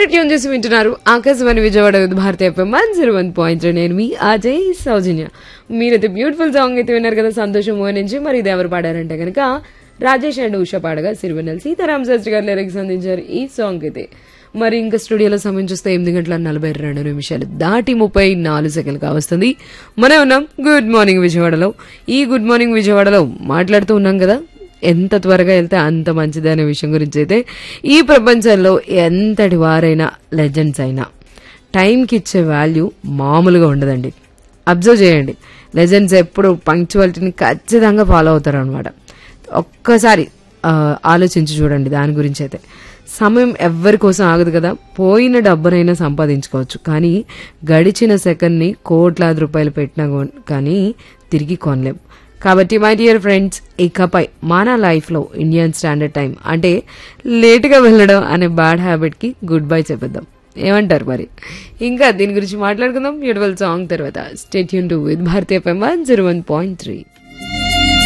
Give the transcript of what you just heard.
tune చేసి వింటున్నారు Akashvani Vijayawada with Bharati FM one zero one point నేను మీ అజయ్ సౌజన్య మీరైతే బ్యూటిఫుల్ సాంగ్ అయితే విన్నారు కదా సంతోషం మోహన్ నుంచి మరి ఇది ఎవరు పాడారంటే కనుక రాజేష్ అండ్ ఉష పాడగా సిరివెన్నెల సీతారాం శాస్త్రి గారు లిరిక్స్ అందించారు ఈ సాంగ్ అయితే మరి ఇంకా స్టూడియోలో సమయం చూస్తే ఎనిమిది గంటల నలభై రెండు నిమిషాలు దాటి ముప్పై నాలుగు సెకండ్గా వస్తుంది మనం ఉన్నాం గుడ్ మార్నింగ్ విజయవాడలో ఈ గుడ్ మార్నింగ్ విజయవాడలో మాట్లాడుతూ ఉన్నాం కదా ఎంత త్వరగా వెళ్తే అంత మంచిది అనే విషయం గురించి అయితే ఈ ప్రపంచంలో ఎంతటి వారైనా లెజెండ్స్ అయినా టైంకి ఇచ్చే వాల్యూ మామూలుగా ఉండదండి అబ్జర్వ్ చేయండి లెజెండ్స్ ఎప్పుడు పంక్చువాలిటీని ఖచ్చితంగా ఫాలో అవుతారు అనమాట ఒక్కసారి ఆ, ఆలోచించి చూడండి దాని గురించి అయితే సమయం ఎవ్వరి కోసం ఆగదు కదా పోయిన డబ్బునైనా సంపాదించుకోవచ్చు కానీ గడిచిన సెకండ్ని కోట్లాది రూపాయలు పెట్టినా కొన్- కానీ తిరిగి కొనలేం కాబట్టి మై డియర్ ఫ్రెండ్స్ ఇకపై మన లైఫ్లో ఇండియన్ స్టాండర్డ్ టైం అంటే లేటుగా వెళ్ళడం అనే బ్యాడ్ హ్యాబిట్కి గుడ్ బై చెప్పేద్దాం ఏమంటారు మరి ఇంకా దీని గురించి మాట్లాడుకుందాం బ్యూటిఫుల్ సాంగ్ తర్వాత స్టేట్ యూన్ to with Bharati FM one zero one point three